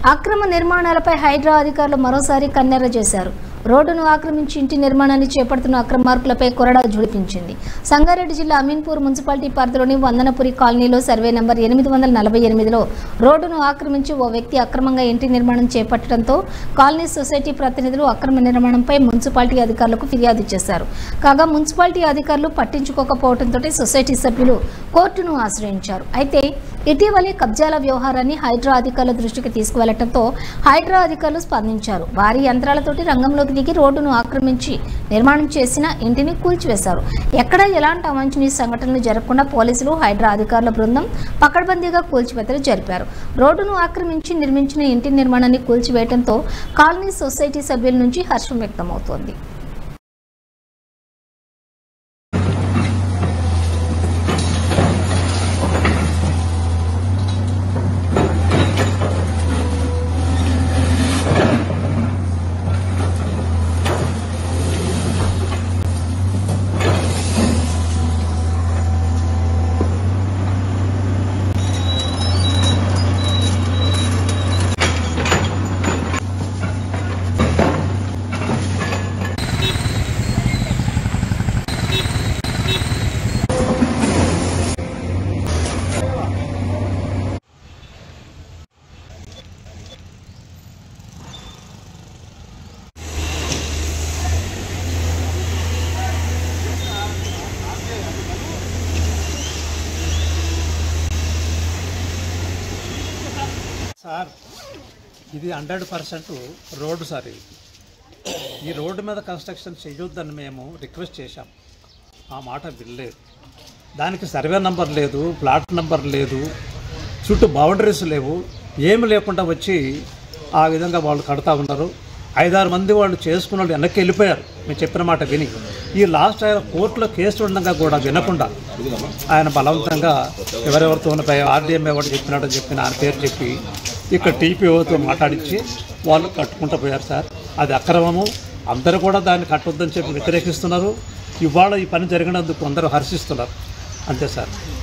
అక్రమ నిర్మాణాలపై హైడ్రా అధికారులు మరోసారి కన్నెర్ర చేశారు రోడ్డును ఆక్రమించి ఇంటి నిర్మాణాన్ని చేపడుతున్న అక్రమార్కులపై కొరడా జుడిపించింది సంగారెడ్డి జిల్లా అమీన్పూర్ మున్సిపాలిటీ పరిధిలోని వందనపురి కాలనీలో సర్వే నంబర్ ఎనిమిది వందల నలభై ఎనిమిదిలో రోడ్డును ఆక్రమించి ఓ వ్యక్తి అక్రమంగా ఇంటి నిర్మాణం చేపట్టడంతో కాలనీ సొసైటీ ప్రతినిధులు అక్రమ నిర్మాణంపై మున్సిపాలిటీ అధికారులకు ఫిర్యాదు చేశారు కాగా మున్సిపాలిటీ అధికారులు పట్టించుకోకపోవడంతో సొసైటీ సభ్యులు కోర్టును ఆశ్రయించారు అయితే ఇటీవలే కబ్జాల వ్యవహారాన్ని హైడ్రా అధికారుల దృష్టికి తీసుకువెళ్లడంతో హైడ్రా అధికారులు స్పందించారు భారీ యంత్రాలతోటి రంగంలోకి దిగి రోడ్డును ఆక్రమించి నిర్మాణం చేసిన ఇంటిని కూల్చివేశారు ఎక్కడా ఎలాంటి అవాంఛనీయ సంఘటనలు జరగకుండా పోలీసులు హైడ్రా అధికారుల బృందం పకడ్బందీగా కూల్చివేతలు జరిపారు రోడ్డును ఆక్రమించి నిర్మించిన ఇంటి నిర్మాణాన్ని కూల్చివేయడంతో కాలనీ సొసైటీ సభ్యుల నుంచి హర్షం వ్యక్తమవుతోంది సార్ ఇది హండ్రెడ్ పర్సెంట్ రోడ్డు సార్ ఇది ఈ రోడ్డు మీద కన్స్ట్రక్షన్ చేయొద్దని మేము రిక్వెస్ట్ చేశాం ఆ మాట వినలేదు దానికి సర్వే నంబర్ లేదు ప్లాట్ నంబర్ లేదు చుట్టూ బౌండరీస్ లేవు ఏమి లేకుండా వచ్చి ఆ విధంగా వాళ్ళు కడతా ఉన్నారు ఐదారు మంది వాళ్ళు చేసుకున్న వాళ్ళు వెనక్కి వెళ్ళిపోయారు మేము చెప్పిన మాట విని ఈ లాస్ట్ ఆయన కోర్టులో కేసు ఉండగా కూడా వినకుండా ఆయన బలవంతంగా ఎవరెవరితో ఉన్న ఆర్డీఎం ఎవరు చెప్పినాడో చెప్పిన ఆయన పేరు చెప్పి ఇక్కడ టీపీఓతో మాట్లాడించి వాళ్ళు కట్టుకుంటూ పోయారు సార్ అది అక్రమము అందరూ కూడా దాన్ని కట్టొద్దని చెప్పి వ్యతిరేకిస్తున్నారు ఇవాళ ఈ పని జరిగినందుకు అందరూ హర్షిస్తున్నారు అంతే సార్